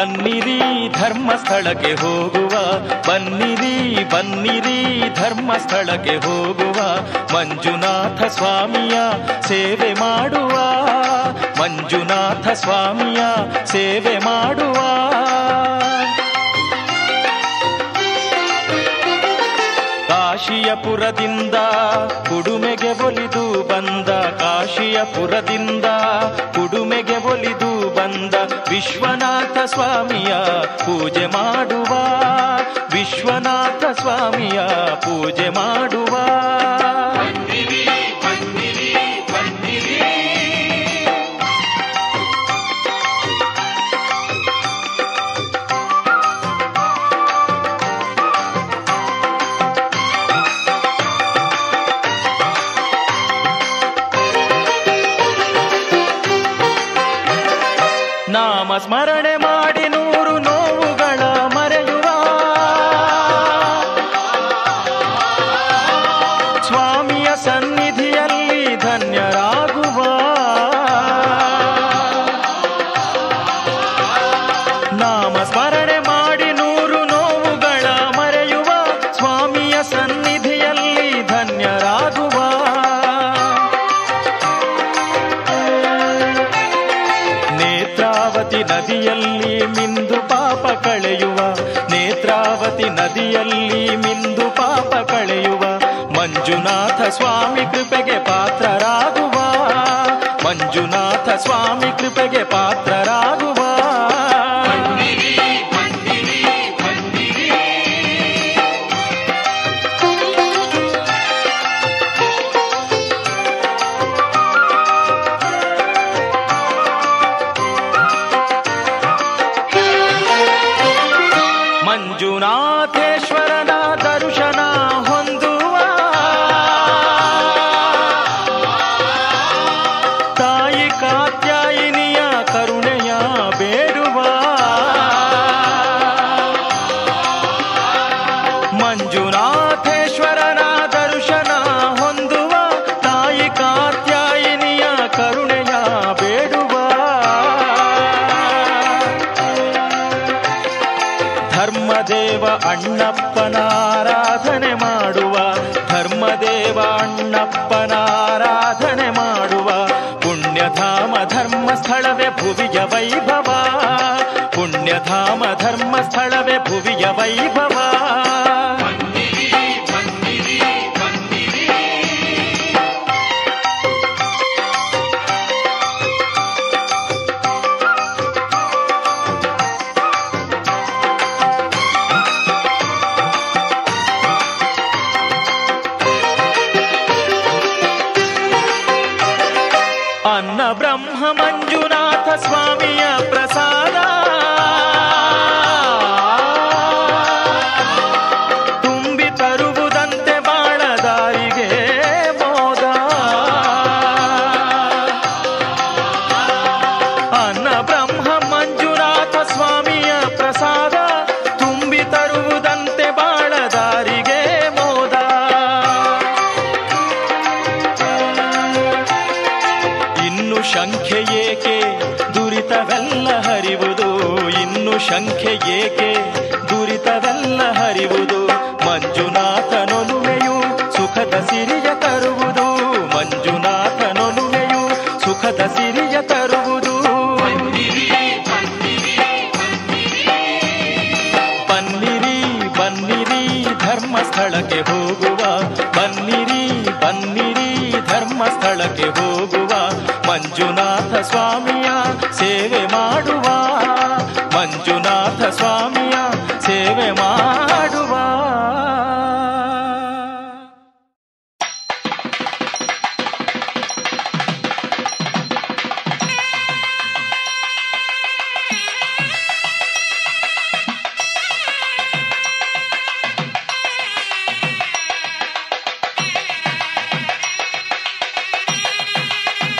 ಬನ್ನಿರಿ ಧರ್ಮಸ್ಥಳಕ್ಕೆ ಹೋಗುವ ಬನ್ನಿರಿ ಬನ್ನಿರಿ ಧರ್ಮಸ್ಥಳಕ್ಕೆ ಹೋಗುವ ಮಂಜುನಾಥ ಸ್ವಾಮಿಯ ಸೇವೆ ಮಾಡುವ ಮಂಜುನಾಥ ಸ್ವಾಮಿಯ ಸೇವೆ ಮಾಡುವ ಕಾಶಿಯಪುರದಿಂದ ಕುಡುಮೆಗೆ ಒಲಿದು ಬಂದ ಕಾಶಿಯಪುರದಿಂದ ಕುಡುಮೆಗೆ ಒಲಿದು ಬಂದ ವಿಶ್ವನಾಥ ಸ್ವಾಮಿಯ ಪೂಜೆ ಮಾಡುವ ವಿಶ್ವನಾಥ ಸ್ವಾಮಿಯ ಪೂಜೆ ಮಾಡುವ ನಾಮ ಸ್ಮರಣೆ ಮಾಡಿ ನೂರು ನೋವುಗಳ ಮರೆಯುವ ಸ್ವಾಮಿಯ ಸನ್ನಿಧಿಯಲ್ಲಿ ಧನ್ಯರಾಗುವ ನಾಮ ಸ್ಮರಣೆ ಮಾಡಿ ನೂರು ನೋವುಗಳ ಮರೆಯುವ ಸ್ವಾಮಿಯ ಸನ್ನಿಧಿಯಲ್ಲಿ ಧನ್ಯರಾಗುವ ನೇತ್ರಾವತಿ ನದಿಯಲ್ಲಿ ಮಿಂದು ಪಾಪ ಕಳೆಯುವ ನೇತ್ರಾವತಿ ನದಿಯಲ್ಲಿ ಮಿಂದು ಪಾಪ ಕಳೆಯುವ ಮಂಜುನಾಥ ಸ್ವಾಮಿ ಕೃಪೆಗೆ ಪಾತ್ರರಾಗುವ ಮಂಜುನಾಥ ಸ್ವಾಮಿ ಕೃಪೆಗೆ ಪಾತ್ರರಾಗುವ ಮಂಜುನಾಥೇಶ್ವರನ ದರ್ಶನ ಹೊಂದುವ ತಾಯಿ ಕಾತ್ಯಾಯಿನಿಯ ಕರುಣೆಯ ಬೇಡುವ ಮಂಜುನಾಥೇಶ್ವರನ ದರ್ಶನ ಹೊಂದುವ ತಾಯಿ ಕಾತ್ಯಾಯಿನಿಯ ಕರುಣೆಯ ಬೇಡುವ ಧರ್ಮದೇವ ಅಣ್ಣಪ್ಪನ ಆರಾಧನೆ ಮಾಡುವ ಧರ್ಮದೇವ ಅಣ್ಣಪ್ಪನ ಆರಾಧನೆ ಮಾಡುವ ಪುಣ್ಯಧಾಮ ಧರ್ಮಸ್ಥಳವೇ ಭುವಿಯ ವೈಭವ ಪುಣ್ಯಧಾಮ ಧರ್ಮಸ್ಥಳವೇ ಭುವಿಯ ವೈಭವ ಅನ್ನ ಬ್ರಹ್ಮ ಮಂಜುನಾಥ ಸ್ವಾಮಿಯ ಪ್ರಸಾದ ತುಂಬಿ ತರುವುದಂತೆ ಬಾಳದಾರಿಗೆ ಮೋದ ಅನ್ನ ಬ್ರಹ್ಮ ಮಂಜುನಾಥ ಸ್ವಾಮಿಯ ಪ್ರಸಾದ ತುಂಬಿ ತರುವುದಂತೆ ಬಾಳದಾರಿಗೆ ಮೋದ ಇನ್ನು ಶಂಖ್ಯೆ ಏಕೆ ದುರಿತವೆಲ್ಲ ಹರಿವುದು ಇನ್ನು ಶಂಖ್ಯೆ ಏಕೆ ದುರಿತವೆಲ್ಲ ಹರಿವುದು ಮಂಜುನಾಥನೊಲುಮೆಯು ಸುಖದ ಸಿರಿಯ ತರುವುದು ಮಂಜುನಾಥನೊಲುಮೆಯು ಸುಖದ ಸಿರಿಯ ತರುವುದು ಬನ್ನಿರಿ ಬನ್ನಿರಿ ಧರ್ಮಸ್ಥಳಕ್ಕೆ ಹೋಗುವ ಬನ್ನಿರಿ ಬನ್ನಿರಿ ಧರ್ಮಸ್ಥಳಕ್ಕೆ ಹೋಗುವ ಮಂಜುನಾಥ ಸ್ವಾಮಿಯ ಸೇವೆ ಮಾಡುವ ಮಂಜುನಾಥ ಸ್ವಾಮಿಯ ಸೇವೆ ಮಾಡುವ ಿ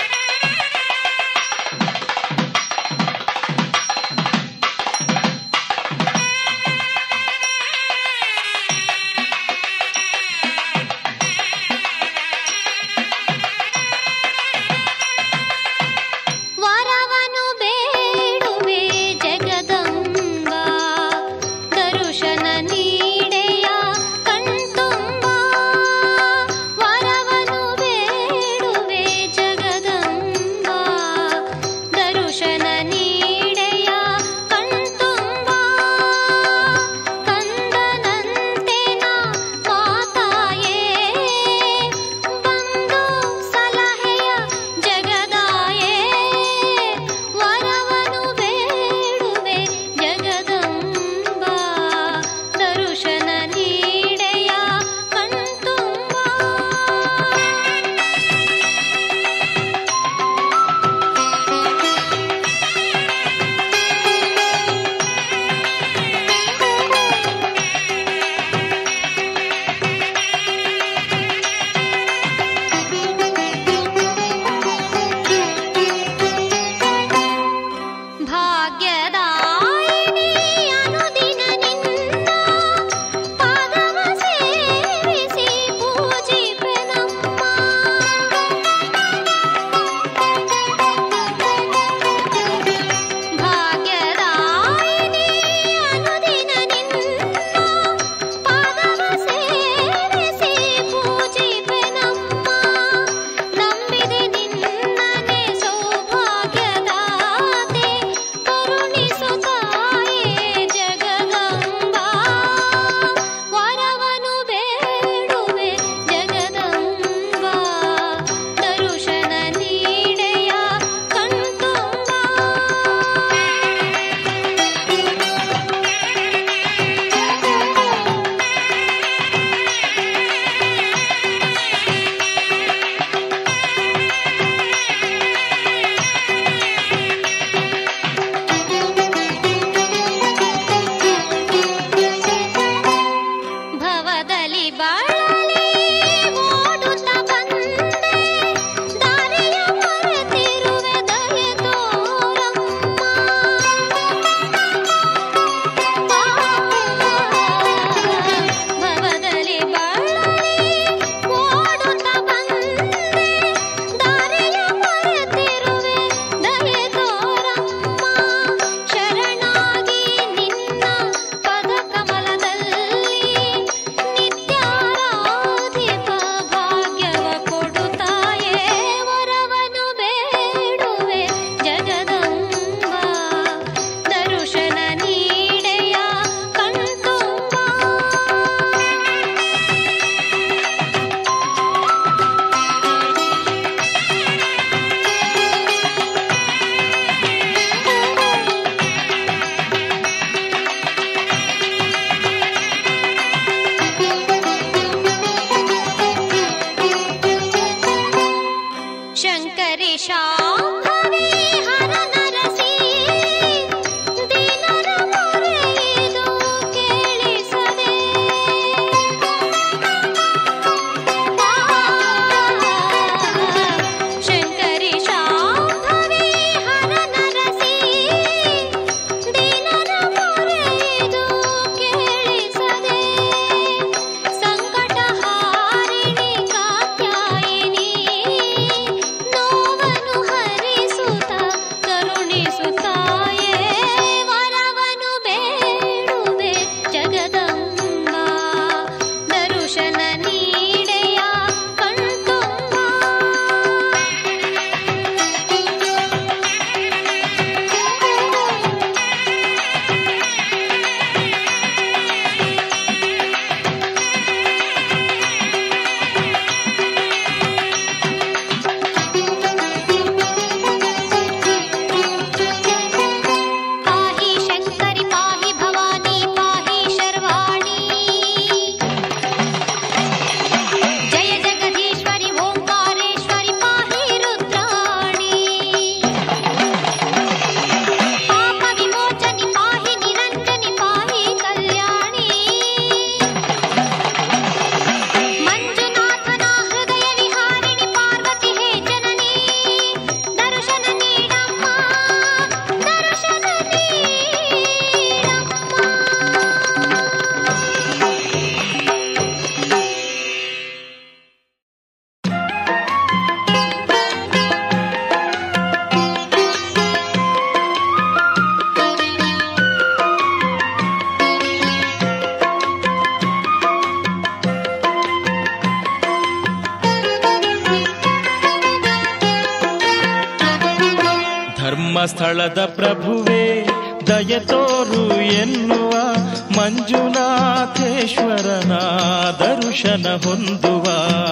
ಧರ್ಮಸ್ಥಳದ ಪ್ರಭುವೇ ದಯ ತೋರು ಎನ್ನುವ ಮಂಜುನಾಥೇಶ್ವರನ ದರ್ಶನ ಹೊಂದುವ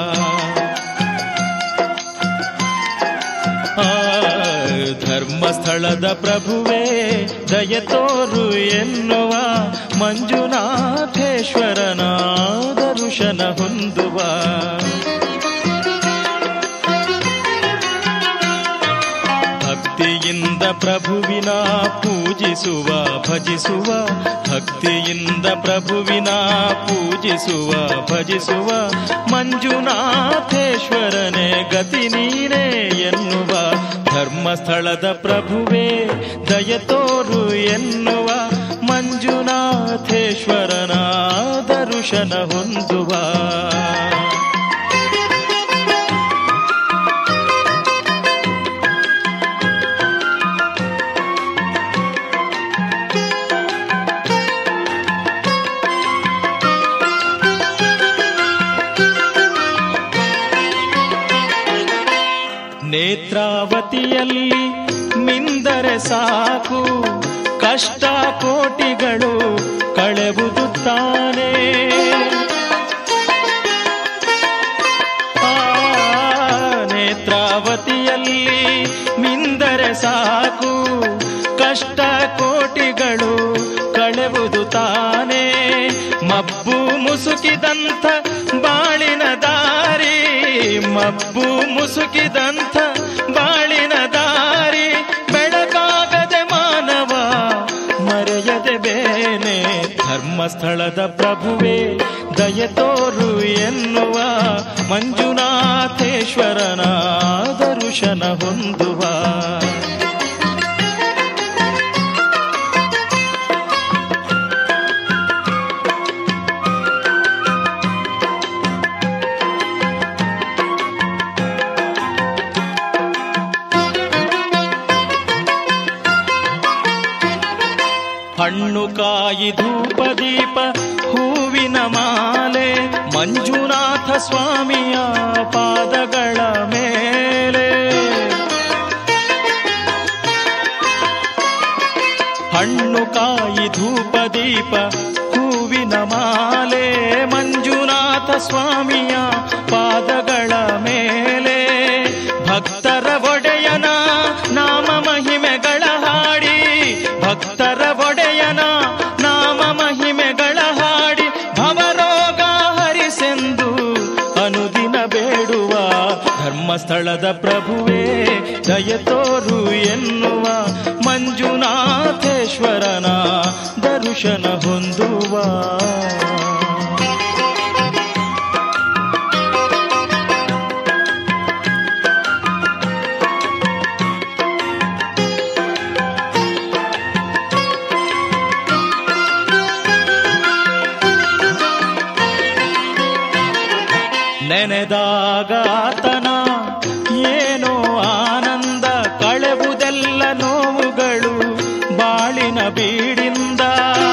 ಆ, ಧರ್ಮಸ್ಥಳದ ಪ್ರಭುವೇ ದಯ ತೋರು ಎನ್ನುವ ಮಂಜುನಾಥೇಶ್ವರನ ದರ್ಶನ ಹೊಂದುವ ಭಕ್ತಿಯಿಂದ ಪ್ರಭುವಿನ ಪೂಜಿಸುವ ಭಜಿಸುವ ಭಕ್ತಿಯಿಂದ ಪ್ರಭುವಿನ ಪೂಜಿಸುವ ಭಜಿಸುವ ಮಂಜುನಾಥೇಶ್ವರನೇ ಗತಿ ನೀನೇ ಎನ್ನುವ ಧರ್ಮಸ್ಥಳದ ಪ್ರಭುವೇ ದಯ ತೋರು ಎನ್ನುವ ಮಂಜುನಾಥೇಶ್ವರನ ದರ್ಶನ ಹೊಂದುವ ನೇತ್ರಾವತಿಯಲ್ಲಿ ಮಿಂದರೆ ಸಾಕು ಕಷ್ಟ ಕೋಟಿಗಳು ಕಳೆವುದು ತಾನೇ ಆ, ನೇತ್ರಾವತಿಯಲ್ಲಿ ಮಿಂದರೆ ಸಾಕು ಕಷ್ಟ ಕೋಟಿಗಳು ಕಳೆವುದು ತಾನೇ ಮಬ್ಬು ಮುಸುಕಿದಂಥ ಬಾಳಿನ ದಾರಿ ಮಬ್ಬು ಮುಸುಕಿದಂಥ ಬಾಳಿನ ದಾರಿ ಬೆಳಕಾಗದೆ ಮಾನವ ಮರೆಯದೆ ಬೇನೆ ಧರ್ಮಸ್ಥಳದ ಪ್ರಭುವೇ ದಯ ತೋರು ಎನ್ನುವ ಮಂಜುನಾಥೇಶ್ವರನ ದರ್ಶನ ಹೊಂದುವ ಹಣ್ಣು ಕಾಯಿ ಧೂಪ ದೀಪ ಹೂವಿನ ಮಾಲೆ ಮಂಜುನಾಥ ಸ್ವಾಮಿಯ ಪಾದಗಳ ಮೇಲೆ ಹಣ್ಣು ಕಾಯಿ ಧೂಪ ದೀಪ ಹೂವಿನ ಮಾಲೆ ಮಂಜುನಾಥ ಸ್ವಾಮಿಯ ಪಾದಗಳ ಮೇಲೆ ಭಕ್ತರ ಒಡೆಯನ ನಾಮ ಮಹಿಮೆಗಳ ಹಾಡಿ ಭಕ್ತರ ಒಡೆಯನ ನಾಮ ಮಹಿಮೆಗಳ ಹಾಡಿ ಭವರೋಗ ಹರಿಸೆಂದು ಅನುದಿನ ಬೇಡುವ ಧರ್ಮಸ್ಥಳದ ಪ್ರಭುವೇ ದಯ ತೋರು ಎನ್ನುವ ಮಂಜುನಾಥೇಶ್ವರನ ದರ್ಶನ ಹೊಂದುವ ನೆನೆದಾಗ ಆತನ ಏನೋ ಆನಂದ ಕಳೆವುದೆಲ್ಲ ನೋವುಗಳು ಬಾಳಿನ ಬೀಡಿಂದ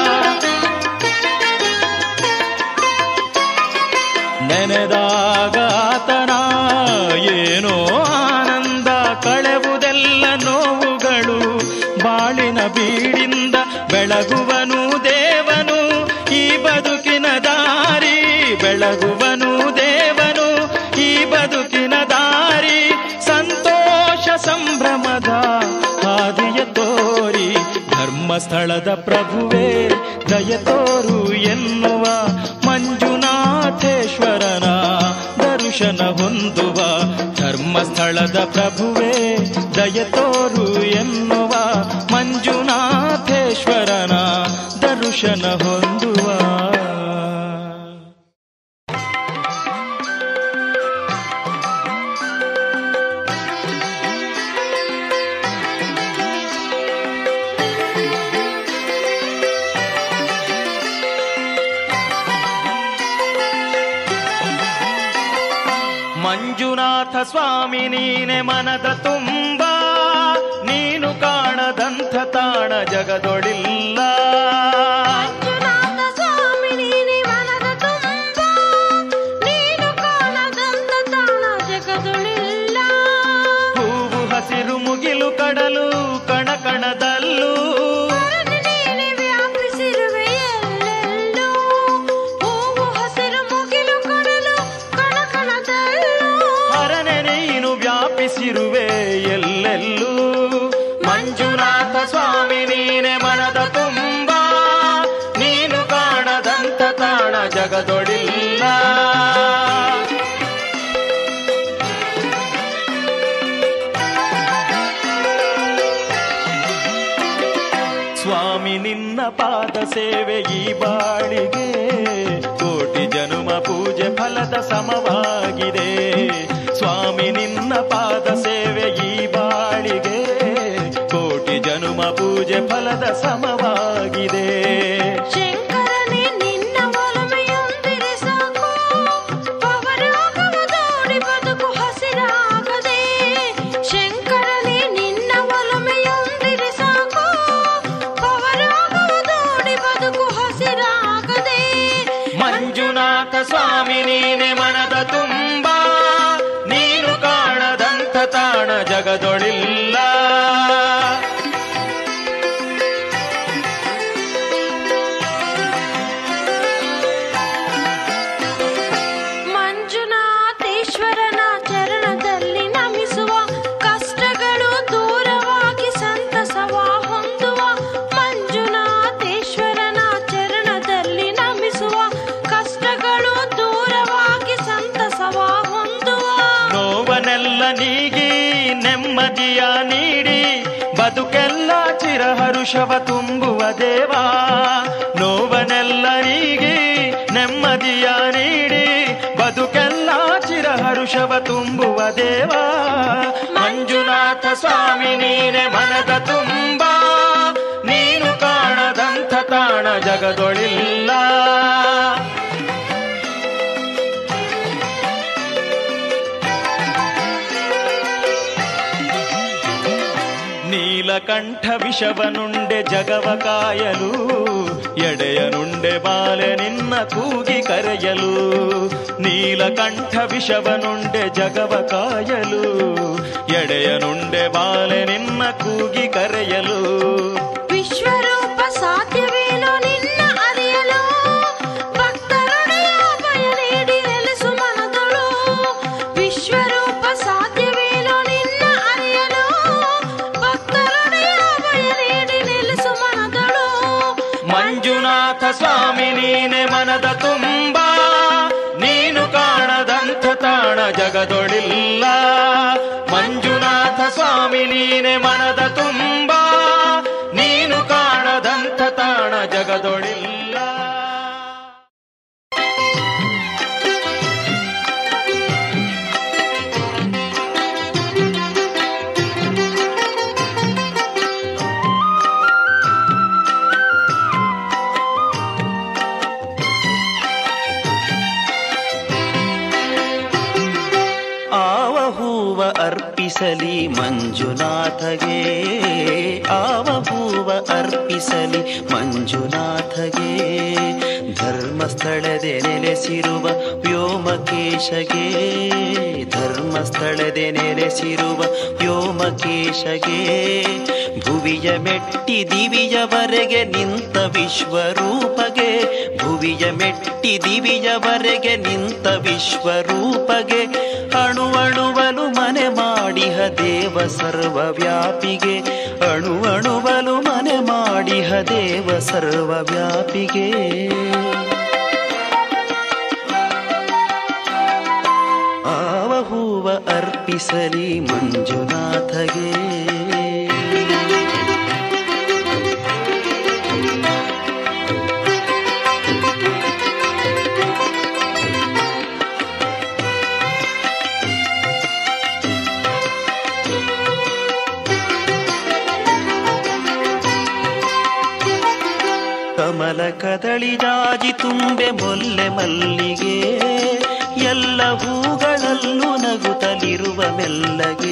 ನೆನೆದಾಗ ಆತನ ಏನೋ ಆನಂದ ಕಳೆವುದೆಲ್ಲ ನೋವುಗಳು ಬಾಳಿನ ಬೀಡಿಂದ ಬೆಳಗುವನು ದೇವನು ಈ ಬದುಕಿನ ದಾರಿ ಬೆಳಗುವನು ದೇವನು ಈ ಬದುಕಿನ ದಾರಿ ಸಂತೋಷ ಸಂಭ್ರಮದ ಹಾದಿಯ ತೋರಿ ಧರ್ಮಸ್ಥಳದ ಪ್ರಭುವೇ ದಯ ತೋರು ಎನ್ನುವ ಮಂಜುನಾಥೇಶ್ವರನ ದರ್ಶನ ಹೊಂದುವ ಧರ್ಮಸ್ಥಳದ ಪ್ರಭುವೇ ದಯ ತೋರು ಎನ್ನುವ ಮಂಜುನಾಥೇಶ್ವರನ ದರ್ಶನ ಹೊಂದುವ ಮಂಜುನಾಥ ಸ್ವಾಮಿ ನೀನೆ ಮನದ ತುಂಬ ನೀನು ಕಾಣದಂಥ ತಾಣ ಜಗದೊಳಿಲ್ಲ ಮಂಜುನಾಥ ಸ್ವಾಮಿ ನೀನೆ ಮನದ ತುಂಬ ನೀನು ಕಾಣದಂತ ತಾಣ ಜಗದೊಳಿಲ್ಲ ಹೂವು ಹಸಿರು ಮುಗಿಲು ಕಡಲು ಕಣ ಜಗದೊಳಿಲ್ಲ ಸ್ವಾಮಿ ನಿನ್ನ ಪಾದ ಸೇವೆ ಈ ಬಾಳಿಗೆ ಕೋಟಿ ಜನುಮ ಪೂಜೆ ಫಲದ ಸಮವಾಗಿದೆ ಸ್ವಾಮಿ ನಿನ್ನ ಪಾದ ಸೇವೆ ಈ ಬಾಳಿಗೆ ಕೋಟಿ ಜನುಮ ಪೂಜೆ ಫಲದ ಸಮವಾಗಿದೆ ಶಂಕರನೇ ನಿನ್ನ ಒಲಮೆಯೊಂದಿರೆ ಸಾಕು ಪವರಾಗವ ದೋಡಿ ಬದುಕು ಹಸಿರಾಗದೆ ಶಂಕರನೇ ನಿನ್ನ ಒಲಮೆಯೊಂದಿರೆ ಸಾಕು ಪವರಾಗವ ದೋಡಿ ಬದುಕು ಹಸಿರಾಗದೆ ಮಂಜುನಾಥ ಸ್ವಾಮಿ ನೀನೆ ಮನದ ತುಂಬ ನೀನು ಕಾಣದಂಥ ತಾಣ ಜಗದೊಳಿಲ್ಲ ಮಂಜುನಾಥೇಶ್ವರನ ಚರಣದಲ್ಲಿ ನಮಿಸುವ ಕಷ್ಟಗಳು ದೂರವಾಗಿ ಸಂತಸವ ಹೊಂದುವ ಮಂಜುನಾಥೇಶ್ವರನ ಚರಣದಲ್ಲಿ ನಮಿಸುವ ಕಷ್ಟಗಳು ದೂರವಾಗಿ ಸಂತಸವ ಹೊಂದುವ ನೋವನೆಲ್ಲ ನೀಗಿ ನೆಮ್ಮದಿಯ ನೀಡಿ ಬದುಕೆಲ್ಲ ಚಿರಹರುಷವ ತುಂಬುವ ದೇವಾ ನೋವನೆಲ್ಲ ನೀಗಿ ನೆಮ್ಮದಿಯ ನೀಡಿ ಬದುಕೆಲ್ಲ ಚಿರಹರುಷವ ತುಂಬುವ ದೇವಾ ಮಂಜುನಾಥ ಸ್ವಾಮಿ ನೀನೆ ಮನದ ತುಂಬ ನೀನು ಕಾಣದಂಥ ತಾಣ ಜಗದೊಳಿಲ್ಲ ನೀಲಕಂಠ ವಿಷವನುಂಡೆ ಜಗವ ಕಾಯಲು ಎಡೆಯ ನುಂಡೆ ಬಾಲೆ ನಿನ್ನ ಕೂಗಿ ಕರೆಯಲು ನೀಲಕಂಠ ವಿಷವನುಂಡೆ ಜಗವ ಕಾಯಲು ಎಡೆಯ ನುಂಡೆ ಬಾಲೆ ನಿನ್ನ ಕೂಗಿ ಕರೆಯಲು ವಿಶ್ವರೂಪ ಸಾಧ್ಯವೇನೋ ನಿನ್ನ ಅರಿಯಲು ಭಕ್ತರೊಡೆಯ ಭಯ ನೀಡಿ ನೆಲೆಸು ಮನದಳು ವಿಶ್ವರೂಪ ಸಾಧ್ಯವೇನೋ ನಿನ್ನ ಅರಿಯಲು ಭಕ್ತರೊಡೆಯ ಭಯ ನೀಡಿ ನೆಲೆಸು ಮನದಳು ಮಂಜುನಾಥ ಸ್ವಾಮಿ ನೀನೆ ಮನದ ತುಂಬ ನೀನು ಕಾಣದಂಥ ತಾಣ ಜಗದೊಳಿಲ್ಲ ಮಂಜುನಾಥ ಸ್ವಾಮಿ ನೀನೆ ಮನದ ತುಂಬ ನೀನು ಕಾಣದಂಥ ತಾಣ ಜಗದೊಳಿಲ್ಲ ಆವ ಹೂವ ಅರ್ಪಿಸಲಿ ಮಂಜುನಾಥಗೆ ಆವ ಹೂವ ಅರ್ಪಿಸಲಿ ಮಂಜುನಾಥಗೆ ಧರ್ಮಸ್ಥಳದೆ ನೆಲೆಸಿರುವ ವ್ಯೋಮಕೇಶಗೆ ಧರ್ಮಸ್ಥಳದೆ ನೆಲೆಸಿರುವ ವ್ಯೋಮಕೇಶಗೆ ಭುವಿಯ ಮೆಟ್ಟಿ ದಿವಿಯವರೆಗೆ ನಿಂತ ವಿಶ್ವರೂಪಗೆ ಭುವಿಯ ಮೆಟ್ಟಿ ದಿವಿಯವರೆಗೆ ನಿಂತ ವಿಶ್ವರೂಪಗೆ ಅಣು ಅಣುವಲು ಮನೆ ಮಾಡಿಹ ದೇವ ಸರ್ವವ್ಯಾಪಿಗೆ ಅಣು ಅಣುವಲು ಮನೆ ಮಾಡಿಹ ದೇವ ಸರ್ವವ್ಯಾಪಿಗೆ ಆವ ಹೂವ ಅರ್ಪಿಸಲಿ ಮಂಜುನಾಥಗೆ ಕಮಲ ಕದಳಿ ಜಾಜಿ ತುಂಬೆ ಮೊಲ್ಲೆ ಮಲ್ಲಿಗೆ ಎಲ್ಲ ಹೂಗಳಲ್ಲೂ ನಗುತ್ತಲಿರುವ ಮೆಲ್ಲಗೆ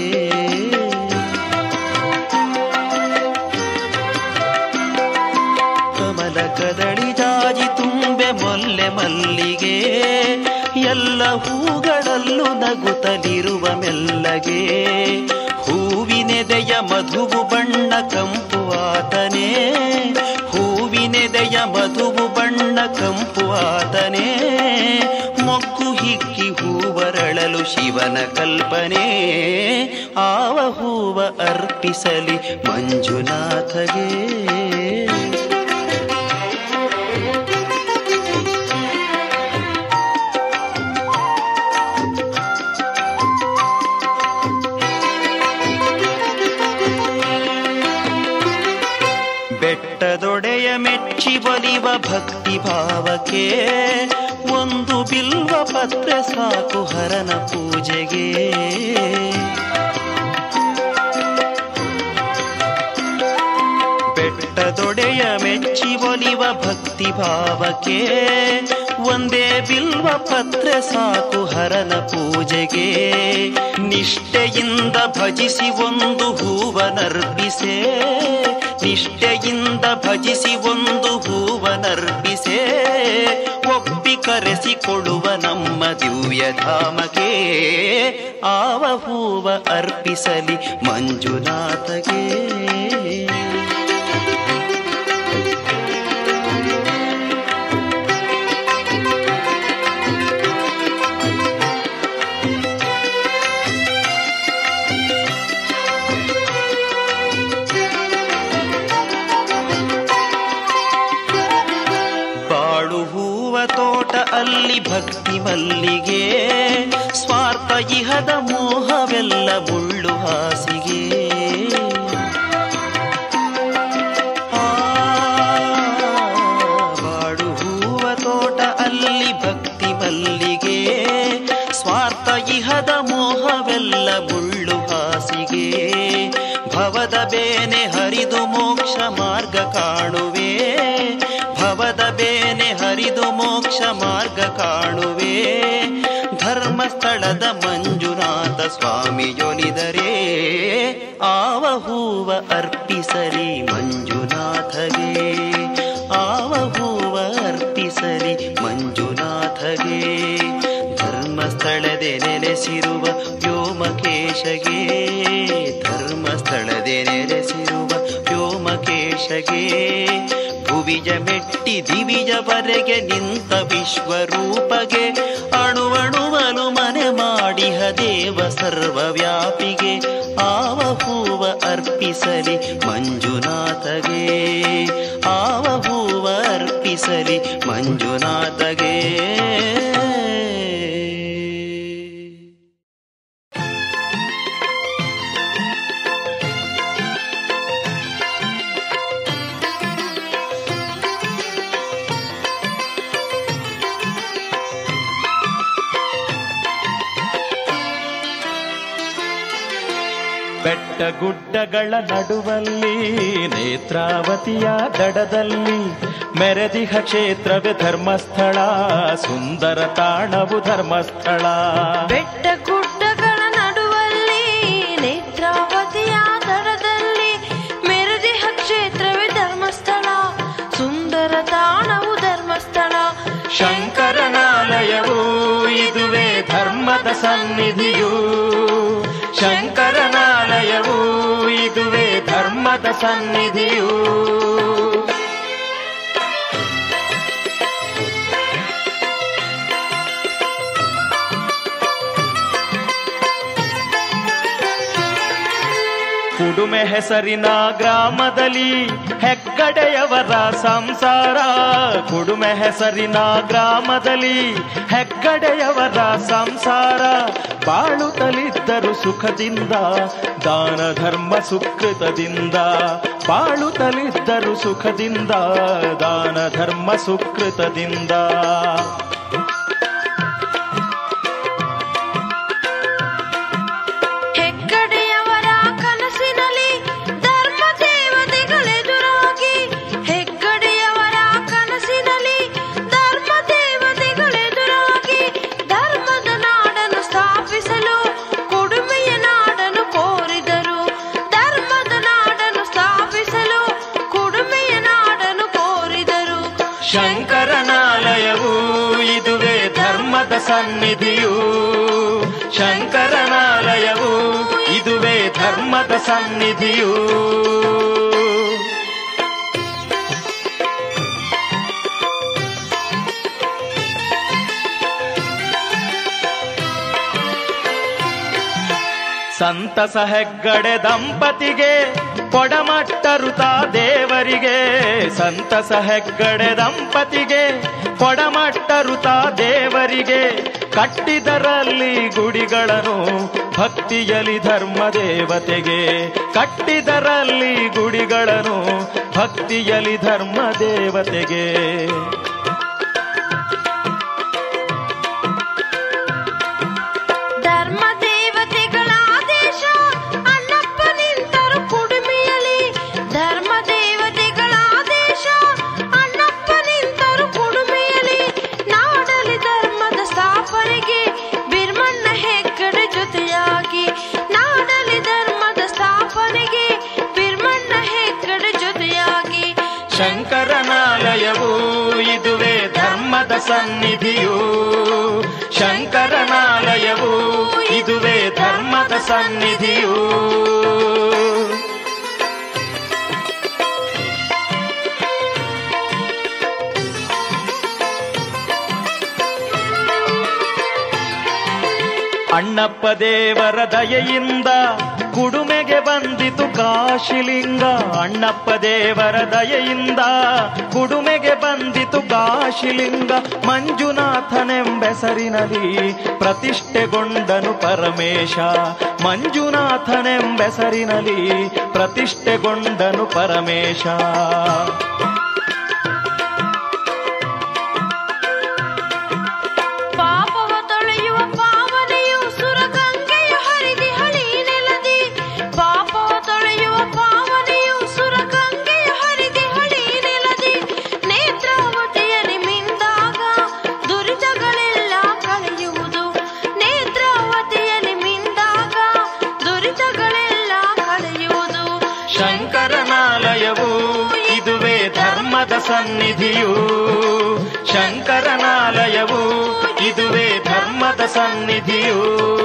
ಕಮಲ ಕದಳಿ ಜಾಜಿ ತುಂಬೆ ಮೊಲ್ಲೆ ಮಲ್ಲಿಗೆ ಎಲ್ಲ ಹೂಗಳಲ್ಲೂ ನಗುತ್ತಲಿರುವ ಮೆಲ್ಲಗೆ ಹೂವಿನೆದೆಯ ಮಧುವು ಬಣ್ಣ ಕಂಪು ಆತನೇ ಹೂವಿನೆದೆಯ ಮಧುವು ಬಣ್ಣ ಕಂಪು ಆತನೇ ಮೊಗ್ಗು ಹಿಕ್ಕಿ ಹೂವರಳಲು ಶಿವನ ಕಲ್ಪನೆ ಆವ ಹೂವ ಅರ್ಪಿಸಲಿ ಮಂಜುನಾಥಗೆ ಮೆಚ್ಚಿ ಬಲಿವ ಭಕ್ತಿ ಭಾವಕ್ಕೆ ಒಂದು ಬಿಲ್ವ ಪತ್ರ ಸಾಕು ಹರನ ಪೂಜೆಗೆ ಬೆಟ್ಟದೊಡೆಯ ಮೆಚ್ಚಿ ಒಲಿವ ಭಕ್ತಿ ಭಾವಕ್ಕೆ ಒಂದೇ ಬಿಲ್ವ ಪತ್ರ ಸಾಕು ಹರನ ಪೂಜೆಗೆ ನಿಷ್ಠೆಯಿಂದ ಭಜಿಸಿ ಒಂದು ಹೂವನರ್ಪಿಸೆ ನಿಷ್ಠೆಯಿಂದ ಭಜಿಸಿ ಒಂದು ಹೂವನರ್ಪಿಸೆ ಒಪ್ಪಿ ಕರೆಸಿಕೊಡುವ ನಮ್ಮ ದಿವ್ಯ ಧಾಮಕ್ಕೆ ಆವ ಹೂವ ಅರ್ಪಿಸಲಿ ಮಂಜುನಾಥಗೆ ಬಾಳು ಹೂವ ತೋಟ ಅಲ್ಲಿ ಭಕ್ತಿ ಮಲ್ಲಿಗೆ ಸ್ವಾರ್ಥ ಇಹದ ಮೋಹವೆಲ್ಲ ಮುಳ್ಳು ಹಾಸಿಗೆ ಆ, ಬಾಳು ಹೂವ ತೋಟ ಅಲ್ಲಿ ಭಕ್ತಿ ಮಲ್ಲಿಗೆ ಸ್ವಾರ್ಥ ಇಹದ ಮೋಹವೆಲ್ಲ ಮುಳ್ಳು ಹಾಸಿಗೆ ಭವದ ಬೇನೆ ಹರಿದು ಮೋಕ್ಷ ಮಾರ್ಗ ಕಾಣುವೆ ಭವದ ಬೇನೆ ಹರಿದು ಮೋಕ್ಷ ಮಾರ್ಗ ಕಾಣುವೆ ಧರ್ಮಸ್ಥಳದ ಮಂಜುನಾಥ ಸ್ವಾಮಿಯೊಲಿದರೆ ಆವ ಹೂವ ಅರ್ಪಿಸಲಿ ಮಂಜುನಾಥಗೆ ಆವ ಹೂವ ಅರ್ಪಿಸಲಿ ಮಂಜುನಾಥಗೆ ಧರ್ಮಸ್ಥಳದೆ ನೆಲೆಸಿರುವ ವ್ಯೋಮಕೇಶಗೆ ಧರ್ಮಸ್ಥಳದೆ ನೆಲೆಸಿರುವ ವ್ಯೋಮಕೇಶಗೆ ಭುವಿಜ ಮೆಟ್ಟಿ ದಿವಿಜವರೆಗೆ ನಿಂತ ವಿಶ್ವರೂಪಗೆ ಅಣುವಣುವಲು ಮನೆ ಮಾಡಿಹ ದೇವ ಸರ್ವವ್ಯಾಪಿಗೆ ಆವ ಹೂವ ಅರ್ಪಿಸಲಿ ಮಂಜುನಾಥಗೆ ಆವ ಹೂವ ಅರ್ಪಿಸಲಿ ಮಂಜುನಾಥಗೆ ಬೆಟ್ಟ ಗುಡ್ಡಗಳ ನಡುವಲ್ಲಿ ನೇತ್ರಾವತಿಯ ದಡದಲ್ಲಿ ಮೆರೆದಿಹ ಕ್ಷೇತ್ರವೇ ಧರ್ಮಸ್ಥಳ ಸುಂದರ ತಾಣವು ಧರ್ಮಸ್ಥಳ ಬೆಟ್ಟ ಗುಡ್ಡಗಳ ನಡುವಲ್ಲಿ ನೇತ್ರಾವತಿಯ ದಡದಲ್ಲಿ ಮೆರೆದಿಹ ಕ್ಷೇತ್ರವೇ ಧರ್ಮಸ್ಥಳ ಸುಂದರ ತಾಣವು ಧರ್ಮಸ್ಥಳ ಶಂಕರನಾಲಯವು ಇದುವೇ ಧರ್ಮದ ಸನ್ನಿಧಿಯು ಶಂಕರನಾಲಯವು ಇದುವೇ ಧರ್ಮದ ಸನ್ನಿಧಿಯು ಕುಡುಮೆ ಹೆಸರಿನ ಗ್ರಾಮದಲ್ಲಿ ಹೆಗ್ಗಡೆಯವರ ಸಂಸಾರ ಕುಡುಮೆ ಹೆಸರಿನ ಗ್ರಾಮದಲ್ಲಿ ಹೆಗ್ಗಡೆಯವರ ಸಂಸಾರ ಬಾಳುತ್ತಲಿದ್ದರು ಸುಖದಿಂದ ದಾನ ಧರ್ಮ ಸುಕೃತದಿಂದ ಬಾಳುತ್ತಲಿದ್ದರು ಸುಖದಿಂದ ದಾನ ಧರ್ಮ ಸುಕೃತದಿಂದ ಹೆಗ್ಗಡೆಯವರ ಕನಸಿನಲ್ಲಿ ಧರ್ಮ ದೇವತೆಗಳೆದುರಾಗಿ ಹೆಗ್ಗಡೆಯವರ ಕನಸಿನಲ್ಲಿ ಧರ್ಮ ದೇವತೆಗಳೆದುರಾಗಿ ಧರ್ಮದ ನಾಡನ್ನು ಸ್ಥಾಪಿಸಲು ಕೊಡುಮೆಯ ನಾಡನ್ನು ಕೋರಿದರು ಧರ್ಮದ ನಾಡನ್ನು ಸ್ಥಾಪಿಸಲು ಕೊಡುಮೆಯ ನಾಡನ್ನು ಕೋರಿದರು ಶಂಕರನಾಲಯವು ಇದುವೇ ಧರ್ಮದ ಸನ್ನಿಧಿಯು ಶಂಕರನಾಲಯವು ಇದುವೇ ಧರ್ಮದ ಸನ್ನಿಧಿಯು ಸಂತಸ ಹೆಗ್ಗಡೆ ದಂಪತಿಗೆ ಕೊಡಮಟ್ಟರುತ ದೇವರಿಗೆ ಸಂತಸ ಹೆಗ್ಗಡೆ ದಂಪತಿಗೆ ಕೊಡಮಟ್ಟರುತ ದೇವರಿಗೆ ಕಟ್ಟಿದರಲ್ಲಿ ಗುಡಿಗಳನ್ನು ಭಕ್ತಿಯಲಿ ಧರ್ಮ ದೇವತೆಗೆ ಕಟ್ಟಿದರಲ್ಲಿ ಗುಡಿಗಳನ್ನು ಭಕ್ತಿಯಲಿ ಧರ್ಮ ದೇವತೆಗೆ ಧರ್ಮ ದೇವತೆಗಳ ಆದೇಶ ಅಣ್ಣಪ್ಪ ನಿಂತರು ಕುಡುಮೆಯಲಿ ಧರ್ಮ ದೇವತೆಗಳ ಆದೇಶ ಅಣ್ಣಪ್ಪ ನಿಂತರು ಕುಡುಮೆಯಲಿ ನಾಡಲಿ ಧರ್ಮದ ಸ್ಥಾಪನೆಗೆ ಬಿರ್ಮಣ್ಣ ಹೆಗ್ಗಡೆ ಜೊತೆಯಾಗಿ ನಾಡಲಿ ಧರ್ಮದ ಸ್ಥಾಪನೆಗೆ ಬಿರ್ಮಣ್ಣ ಹೆಗ್ಗಡೆ ಜೊತೆಯಾಗಿ ಶಂಕರನಾಲಯವು ಇದುವೇ ಧರ್ಮದ ಸನ್ನಿಧಿಯು ಶಂಕರನಾಲಯವು ಇದುವೇ ಧರ್ಮದ ಸನ್ನಿಧಿಯು ಅಣ್ಣಪ್ಪ ದೇವರ ದಯೆಯಿಂದ ಕುಡುಮೆಗೆ ಬಂದಿತು ಕಾಶಿಲಿಂಗ ಅಣ್ಣಪ್ಪ ದೇವರ ದಯೆಯಿಂದ ಕುಡುಮೆಗೆ ಬಂದಿತು ಕಾಶಿಲಿಂಗ ಮಂಜುನಾಥನೆಂಬೆಸರಿನಲ್ಲಿ ಪ್ರತಿಷ್ಠೆಗೊಂಡನು ಪರಮೇಶ ಮಂಜುನಾಥನೆಂಬೆಸರಿನಲ್ಲಿ ಪ್ರತಿಷ್ಠೆಗೊಂಡನು ಪರಮೇಶ ಪಾಪವ ತೊಳೆಯುವ ಪಾವನೆಯು ಸುರಗಂಗೆಯ ಹರಿದಿ ಹಳಿ ನೆಲದಿ ಪಾಪವ ತೊಳೆಯುವ ಪಾವನೆಯು ಸುರಗಂಗೆಯ ಹರಿದಿ ಹಳಿ ನೆಲದಿ ನೇತ್ರಾವತಿಯಲ್ಲಿ ಮಿಂದಾಗ ದುರಿತಗಳೆಲ್ಲ ಕಳೆಯುವುದು ನೇತ್ರಾವತಿಯಲ್ಲಿ ಮಿಂದಾಗ ದುರಿತಗಳೆಲ್ಲ ಕಳೆಯುವುದು ಶಂಕರನಾಲಯವು ಇದುವೇ ಧರ್ಮದ ಸನ್ನಿಧಿಯು ಶಂಕರನಾಲಯವು ಇದುವೇ ಧರ್ಮದ ಸನ್ನಿಧಿಯು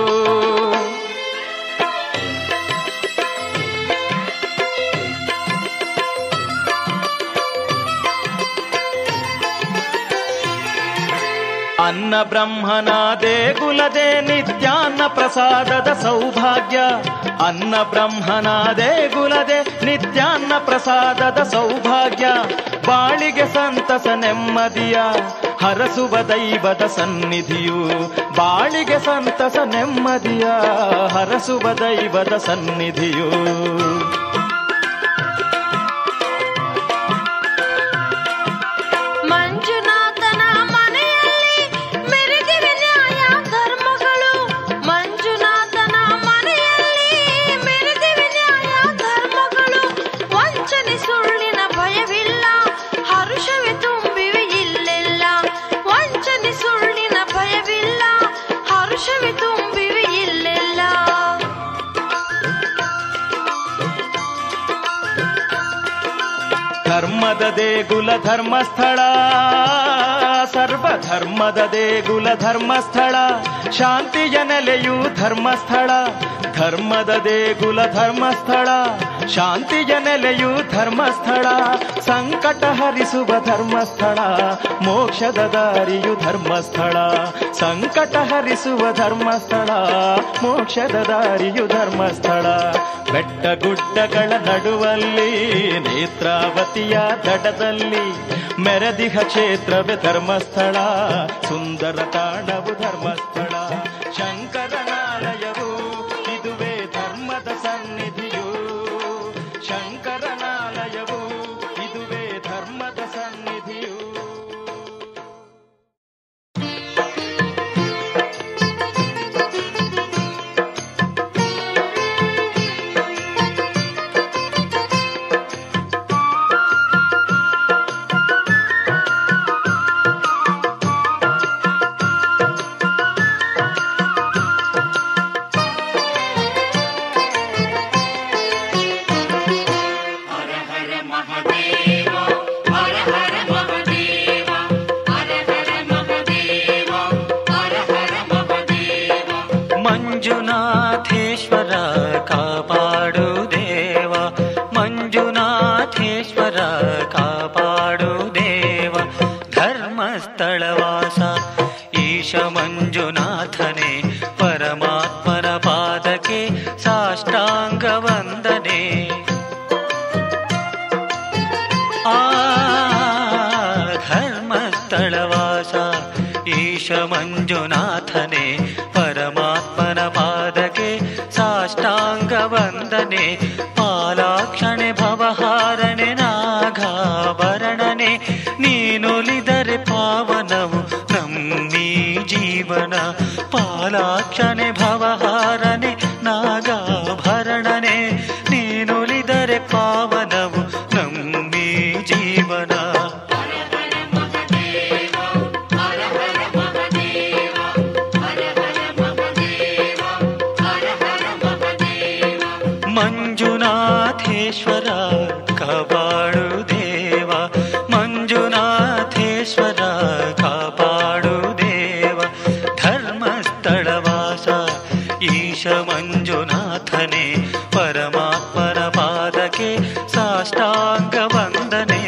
ಅನ್ನ ಬ್ರಹ್ಮನ ದೇಗುಲದೆ ನಿತ್ಯಾನ್ನ ಪ್ರಸಾದದ ಸೌಭಾಗ್ಯ ಅನ್ನ ಬ್ರಹ್ಮನ ದೇಗುಲದೆ ನಿತ್ಯಾನ್ನ ಪ್ರಸಾದದ ಸೌಭಾಗ್ಯ ಬಾಳಿಗೆ ಸಂತಸ ನೆಮ್ಮದಿಯ ಹರಸುವ ದೈವದ ಸನ್ನಿಧಿಯು ಬಾಳಿಗೆ ಸಂತಸ ನೆಮ್ಮದಿಯ ಹರಸುವ ದೈವದ ಸನ್ನಿಧಿಯು ಮಂಜುನಾಥನ ಮನೆಯಲ್ಲಿ ಮೆರೆದಿವೆ ನ್ಯಾಯ ಧರ್ಮಗಳು ಮಂಜುನಾಥನ ಮನೆಯಲ್ಲಿ ಮೆರೆದಿವೆ ನ್ಯಾಯ ಧರ್ಮಗಳು ವಂಚನೆ ಸುಳ್ಳಿನ ಭಯವಿಲ್ಲ ಹರುಷವೇ ತುಂಬಿವೆ ಇಲ್ಲೆಲ್ಲ ವಂಚನೆ ಸುಳ್ಳಿನ ಭಯವಿಲ್ಲ ಹರುಷವೇ ತುಂಬಿವೆ ಇಲ್ಲೆಲ್ಲ ಧರ್ಮದ ದೇಗುಲ ಧರ್ಮಸ್ಥಳ ಸರ್ವ ಧರ್ಮದ ದೇಗುಲ ಧರ್ಮಸ್ಥಳ ಶಾಂತಿಯ ನೆಲೆಯು ಧರ್ಮಸ್ಥಳ ಧರ್ಮದ ದೇಗುಲ ಧರ್ಮಸ್ಥಳ ಶಾಂತಿಯ ನೆಲೆಯು ಧರ್ಮಸ್ಥಳ ಸಂಕಟ ಹರಿಸುವ ಧರ್ಮಸ್ಥಳ ಮೋಕ್ಷದ ದಾರಿಯು ಧರ್ಮಸ್ಥಳ ಸಂಕಟ ಹರಿಸುವ ಧರ್ಮಸ್ಥಳ ಮೋಕ್ಷದ ದಾರಿಯು ಧರ್ಮಸ್ಥಳ ಬೆಟ್ಟ ಗುಡ್ಡಗಳ ನಡುವಲ್ಲಿ ನೇತ್ರಾವತಿಯ ದಡದಲ್ಲಿ ಮೆರದಿಹ ಕ್ಷೇತ್ರವೇ ಧರ್ಮಸ್ಥಳ ಸುಂದರ ತಾಣವು ಧರ್ಮಸ್ಥಳ ಶಂಕರನಾಲಯವು ಇದುವೇ ಧರ್ಮದ ಸನ್ನಿಧಿಯು ಶಂಕರನಾಲಯವು ಇದುವೇ ಧರ್ಮದ ಸನ್ನಿಧಿಯು ಮಂಜುನಾಥೇಶ್ವರ ಕಾಪಾಡು ದೇವ ಮಂಜುನಾಥೇಶ್ವರ ಕಾಪಾಡು ದೇವ ಧರ್ಮಸ್ಥಳವಾಸ ಈಶ ಮಂಜುನಾಥನೇ ಪರಮಾತ್ಮನ ಪಾದಕ್ಕೆ ಸಾಷ್ಟಾಂಗ ವಂದನೆ ಆ ಧರ್ಮಸ್ಥಳವಾಸ ಈಶ ಮಂಜುನಾಥನೇ ಪರಮಾತ್ಮನ ಪಾದಕ್ಕೆ ಸಾಷ್ಟಾಂಗ ವಂದನೆ ಪಾಲಾಕ್ಷಣೆ ಭವಹಾರಣೆ ನಾಗ ಪಾವನನೆ ನೀನೊಲಿದರೆ ಪಾವನವು ನಮ್ಮೀ ಜೀವನ ಪಾಲಾಕ್ಷನೆ ಭವಹಾರನೆ ನಾಗಾಭರಣನೆ ನೀನೊಲಿದರೆ ಪಾವನವು ನಮ್ಮೀ ಜೀವನ ಮಂಜುನಾಥೇಶ್ವರ ಕಾಪಾಡು ದೇವ ಮಂಜುನಾಥೇಶ್ವರ ಕಾಪಾಡು ದೇವ ಧರ್ಮಸ್ಥಳವಾಸ ಈಶ ಮಂಜುನಾಥನೇ ಪರಮಾತ್ಮನ ಪಾದಕ್ಕೆ ಸಾಷ್ಟಾಂಗ ವಂದನೆ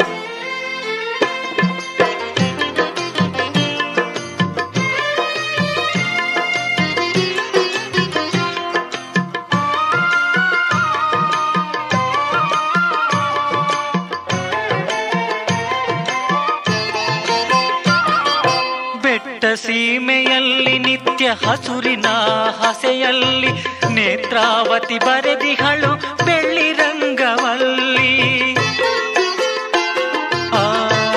ಬೆಟ್ಟ ಸೀಮೆಯಲ್ಲಿ ನಿತ್ಯ ಹಸುರಿನ ಹಸೆಯಲ್ಲಿ ನೇತ್ರಾವತಿ ಬರೆದಿಹಳು ಬೆಳ್ಳಿ ರಂಗವಲ್ಲಿ ಆ,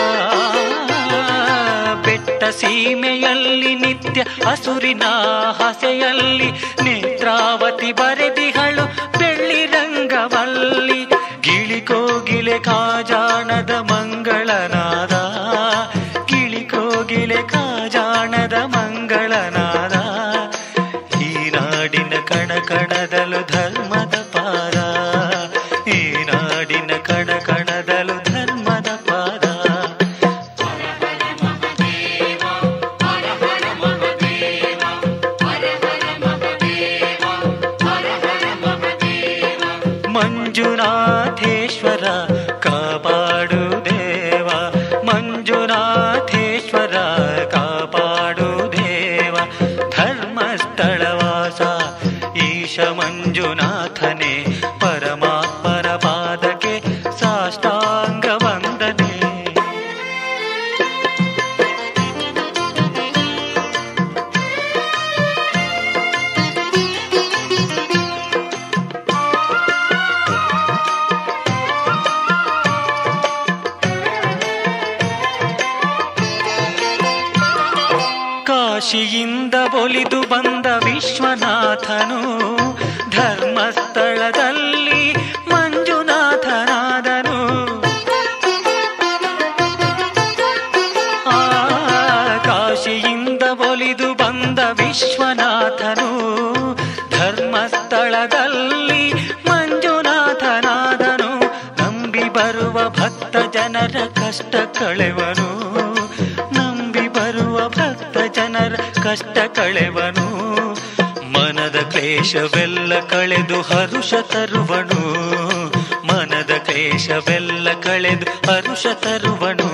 ಬೆಟ್ಟ ಸೀಮೆಯಲ್ಲಿ ನಿತ್ಯ ಹಸುರಿನ ಹಸೆಯಲ್ಲಿ ನೇತ್ರಾವತಿ ಬರೆದಿಹಳು ಬೆಳ್ಳಿ ರಂಗವಲ್ಲಿ ಗಿಳಿಕೋಗಿಲೆ ಕಾಜಾಣದ ಮಂಗಳನಾದ ಗಿಳಿಕೋಗಿಲೆ ಕಾಜಾಣದ ಮಂಗಳನಾದ ಈ ನಾಡಿನ ಕಣ ಕಣದಲು ಧರ್ಮದ ಪಾದ ಈ ನಾಡಿನ ಕಣ ಕಣದಲು ಧರ್ಮದ ಪಾದ ಮಂಜುನಾಥೇಶ್ವರ ಕಾಪಾಡು ದೇವ ಮಂಜುನಾಥೇಶ್ವರ ಕಾಪಾಡು ದೇವ ಧರ್ಮಸ್ಥಳವಾಸ ಈಶ ಮಂಜುನಾಥನೇ ಪರಮಾತ್ಮರ ಪಾದಕ್ಕೆ ಸಾಷ್ಟಾಂಗ ವಂದನೆ ಕಾಶಿಯಿಂದ ಒಲಿದು ಬಂದ ವಿಶ್ವನಾಥನು ಧರ್ಮಸ್ಥಳದಲ್ಲಿ ಮಂಜುನಾಥನಾದನು ಆ ಕಾಶಿಯಿಂದ ಒಲಿದು ಬಂದ ವಿಶ್ವನಾಥನು ಧರ್ಮಸ್ಥಳದಲ್ಲಿ ಮಂಜುನಾಥನಾದನು ನಂಬಿ ಬರುವ ಭಕ್ತ ಜನರ ಕಷ್ಟ ಕಳೆವನು ನಂಬಿ ಬರುವ ಭಕ್ತ ಜನರ ಕಷ್ಟ ಕಳೆವನು ಮನದ ಕ್ಲೇಶವೆಲ್ಲ ಕಳೆದು ಹರುಷ ತರುವನು ಮನದ ಕ್ಲೇಶವೆಲ್ಲ ಕಳೆದು ಹರುಷ ತರುವನು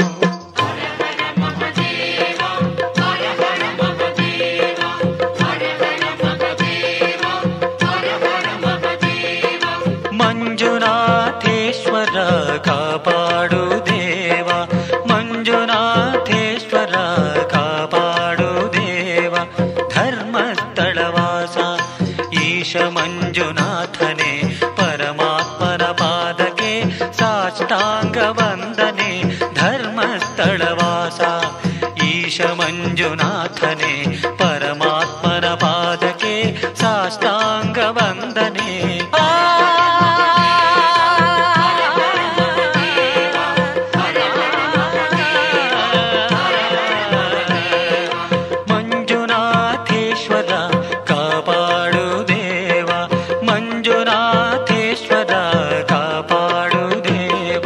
ಮಂಜುನಾಥೇಶ್ವರ ಕಾಪಾಡು ದೇವ ಮಂಜುನಾಥೇಶ್ವರ ಕಾಪಾಡು ದೇವ ಧರ್ಮಸ್ಥಳವಾಸ ಈಶ ಮಂಜುನಾಥನೇ ಪರಮಾತ್ಮನ ಪಾದಕ್ಕೆ ಸಾಷ್ಟಾಂಗ ವಂದನೆ ಧರ್ಮಸ್ಥಳವಾಸ ಈಶ ಮಂಜುನಾಥನೇ ಪರಮಾತ್ಮನ ಪಾದಕ್ಕೆ ಸಾಷ್ಟಾಂಗ ವಂದನೆ ಆ ಮಂಜುನಾಥೇಶ್ವರ ಕಾಪಾಡು ದೇವ ಮಂಜುನಾಥೇಶ್ವರ ಕಾಪಾಡು ದೇವ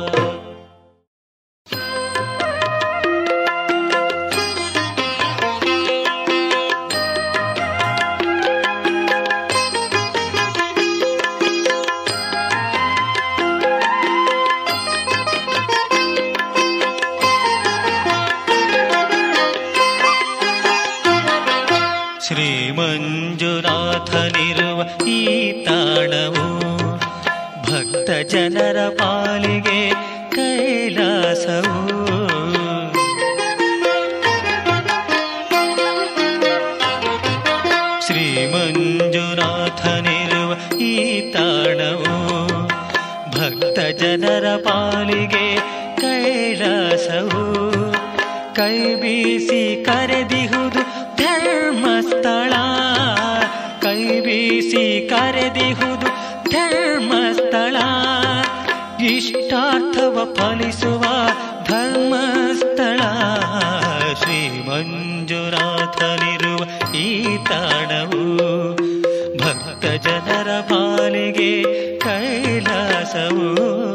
ಶ್ರೀ ಮಂಜುನಾಥನಿರುವ ಈ ತಾಣವು ಭಕ್ತ ಜನರ ಪಾಲಿಗೆ ಕೈಲಾಸವು ಶ್ರೀ ಮಂಜುನಾಥನಿರುವ ಈ ತಾಣವು ಭಕ್ತ ಜನರ ಪಾಲಿಗೆ ಕೈ ಕೈಲಾಸವು ಕೈ ಬೀಸಿ ಕರೆದಿಹುದು ಧರ್ಮಸ್ಥಳ ಕೈ ಬೀಸಿ ಕರೆದಿಹುದು ಧರ್ಮಸ್ಥಳ ಇಷ್ಟಾರ್ಥವ ಫಲಿಸುವ ಧರ್ಮಸ್ಥಳ ಶ್ರೀ ಮಂಜುನಾಥನಿರುವ ಈ ತಾಣವು ಭಕ್ತ ಜನರ ಪಾಲಿಗೆ ಕೈಲಾಸವು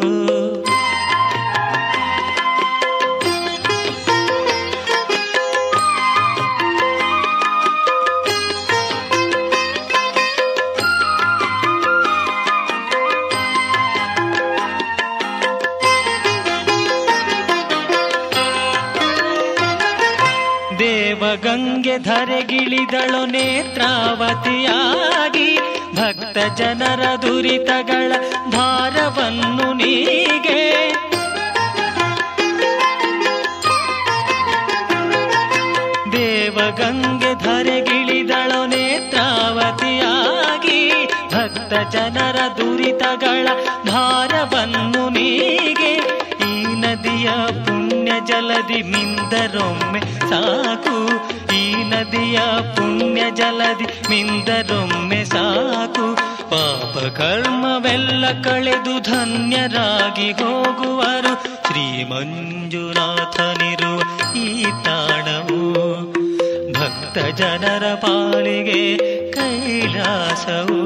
ದೇವಗಂಗೆ ಧರೆಗಿಳಿದಳು ನೇತ್ರಾವತಿಯಾಗಿ ಭಕ್ತ ಜನರ ದುರಿತಗಳ ಭಾರವನ್ನು ನೀಗೆ ದೇವಗಂಗೆ ಧರೆಗಿಳಿದಳು ನೇತ್ರಾವತಿಯಾಗಿ ಭಕ್ತ ಜನರ ದುರಿತಗಳ ಭಾರವನ್ನು ನೀಗೆ ಈ ನದಿಯ ಪುಣ್ಯ ಜಲದಿ ಮಿಂದರೊಮ್ಮೆ ಸಾಕು ಈ ನದಿಯ ಪುಣ್ಯ ಜಲದಿ ಮಿಂದರೊಮ್ಮೆ ಸಾಕು ಪಾಪ ಕರ್ಮವೆಲ್ಲ ಕಳೆದು ಧನ್ಯರಾಗಿ ಹೋಗುವರು ಶ್ರೀ ಮಂಜುನಾಥನಿರುವ ಈ ತಾಣವು ಭಕ್ತ ಜನರ ಪಾಲಿಗೆ ಕೈಲಾಸವು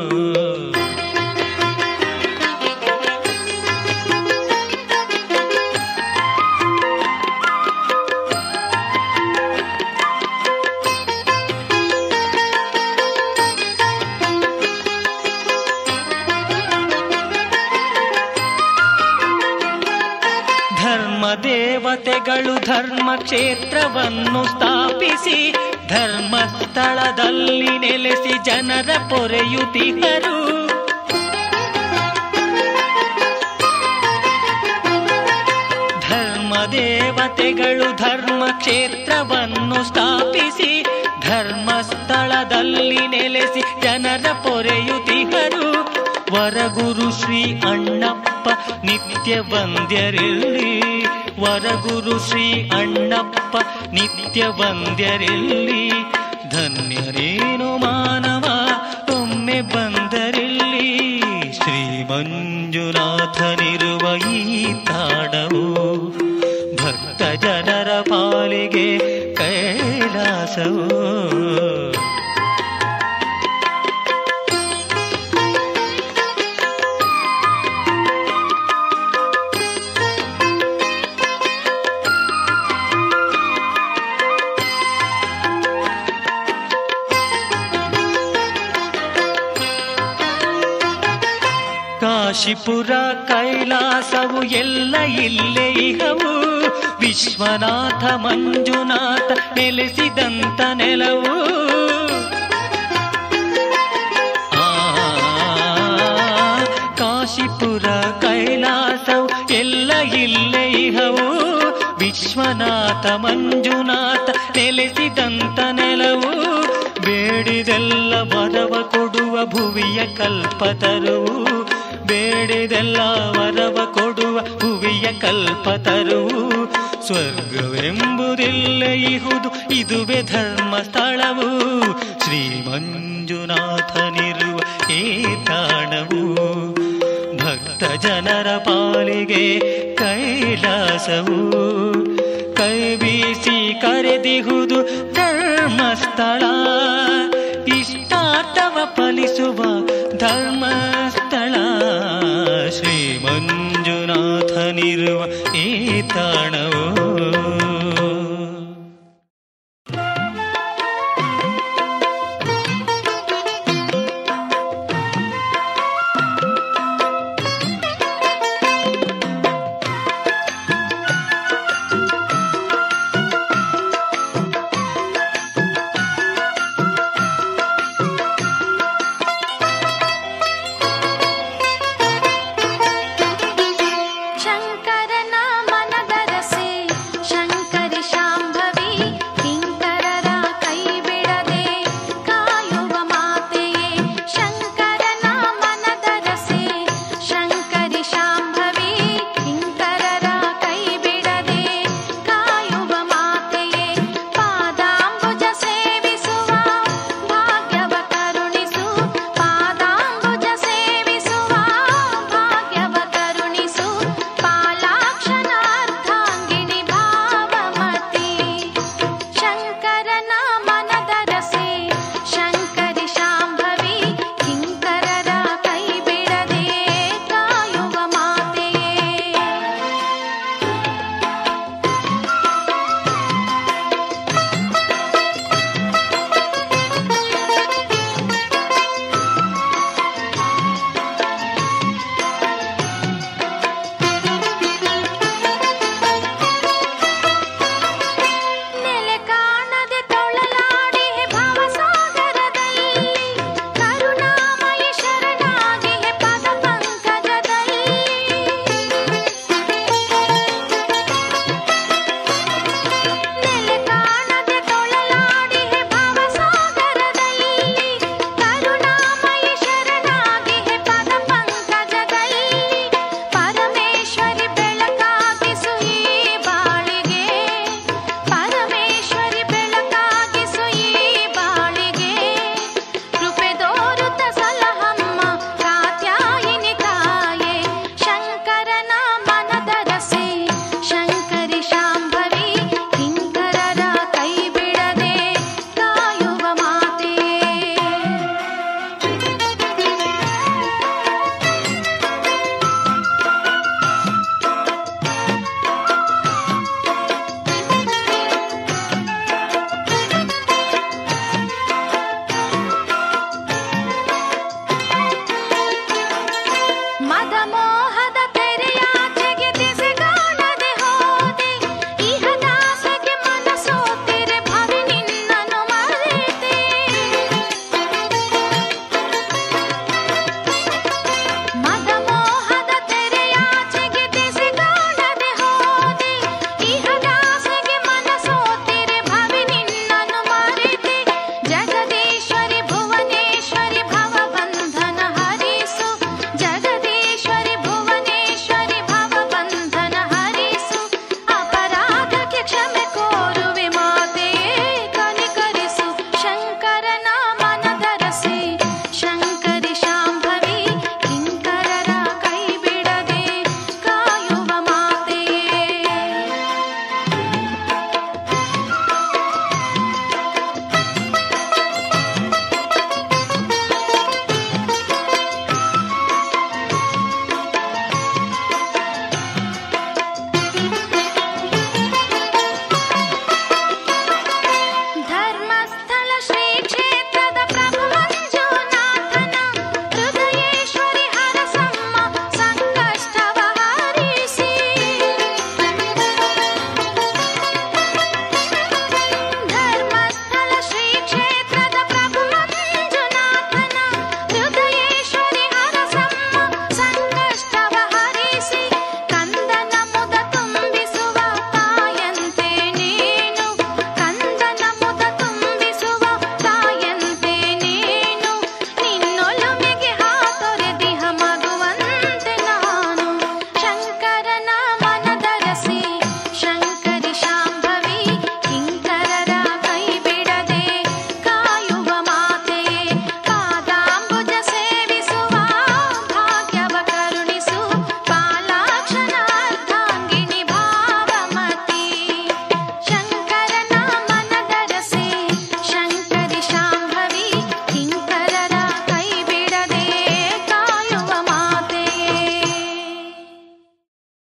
ಧರ್ಮ ದೇವತೆಗಳು ಧರ್ಮ ಕ್ಷೇತ್ರವನ್ನು ಸ್ಥಾಪಿಸಿ ಧರ್ಮಸ್ಥಳದಲ್ಲಿ ನೆಲೆಸಿ ಜನರ ಪೊರೆಯುತ್ತಿದ್ದರು ಧರ್ಮ ದೇವತೆಗಳು ಧರ್ಮ ಕ್ಷೇತ್ರವನ್ನು ಸ್ಥಾಪಿಸಿ ಧರ್ಮಸ್ಥಳದಲ್ಲಿ ನೆಲೆಸಿ ಜನರ ಪೊರೆಯುತ್ತಿದ್ದರು ವರಗುರು ಶ್ರೀ ಅಣ್ಣಪ್ಪ ನಿತ್ಯ ವಂದ್ಯರಿಲ್ಲಿ ವರಗುರು ಶ್ರೀ ಅಣ್ಣಪ್ಪ ನಿತ್ಯ ವಂದ್ಯರಿಲ್ಲಿ ಧನ್ಯರೇನು ಮಾನವ ಒಮ್ಮೆ ಬಂದರಿಲ್ಲಿ ಶ್ರೀ ಮಂಜುನಾಥನಿರುವ ಈ ತಾಣವು ಭಕ್ತ ಜನರ ಪಾಲಿಗೆ ಕೈಲಾಸವು ಕಾಶಿಪುರ ಕೈಲಾಸವು ಎಲ್ಲ ಇಲ್ಲೇ ಇಹವು ವಿಶ್ವನಾಥ ಮಂಜುನಾಥ ನೆಲೆಸಿದಂತ ನೆಲವು ಆ, ಕಾಶಿಪುರ ಕೈಲಾಸವು ಎಲ್ಲ ಇಲ್ಲೇ ಇಹವು ವಿಶ್ವನಾಥ ಮಂಜುನಾಥ ನೆಲೆಸಿದಂತ ನೆಲವು ಬೇಡಿದೆಲ್ಲ ವರವ ಕೊಡುವ ಭುವಿಯ ಕಲ್ಪತರುವು ಬೇಡಿದೆಲ್ಲ ವರವ ಕೊಡುವ ಭುವಿಯ ಕಲ್ಪತರುವು ಸ್ವರ್ಗವೆಂಬುದಿಲ್ಲ ಇಹುದು ಇದುವೆ ಧರ್ಮ ಸ್ಥಳವು ಶ್ರೀ ಮಂಜುನಾಥನಿರುವ ಈ ತಾಣವು ಭಕ್ತ ಜನರ ಪಾಲಿಗೆ ಕೈಲಾಸವು ಕೈ ಬೀಸಿ ಕರೆದಿಹುದು ಧರ್ಮಸ್ಥಳ ಇಷ್ಟಾರ್ಥವ ಫಲಿಸುವ ಧರ್ಮಸ್ಥಳ ಶ್ರೀ ಮಂಜುನಾಥನಿರುವ ಈ ತಾಣವು